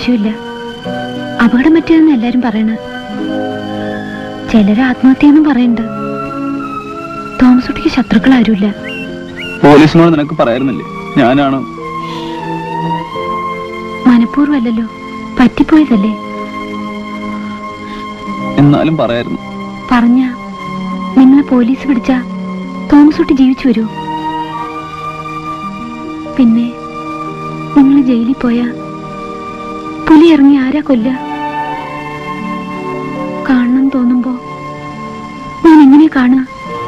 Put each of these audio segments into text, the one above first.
സംശയമില്ല അപകടം പറ്റിയതെന്ന് എല്ലാരും പറയണ ചിലര് ആത്മഹത്യയെന്നും പറയുന്നുണ്ട് തോമസ് കുട്ടിക്ക് ശത്രുക്കൾ ആരുമില്ല പോലീസിനോട് നിനക്ക് പറയായിരുന്നില്ലേ ഞാനാണ് മനഃപൂർവ്വമല്ലല്ലോ പറ്റിപ്പോയതല്ലേ എന്നാലും പറയായിരുന്നു പറഞ്ഞ നിങ്ങളെ പോലീസ് പിടിച്ച തോമസ് കുട്ടി ജീവിച്ചു വരൂ പിന്നെ നിങ്ങൾ ജയിലിൽ പോയ പുലി ഇറങ്ങി ആരാ കൊല്ല കാണണം തോന്നുമ്പോ ഞാൻ എങ്ങനെ കാണുക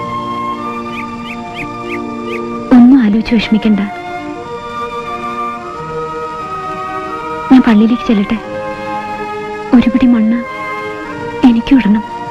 ഒന്നും ആലോചിച്ച് വിഷമിക്കണ്ട ഞാൻ പള്ളിയിലേക്ക് ചെല്ലട്ടെ ഒരു പിടി മണ്ണ് എനിക്കും ഇടണം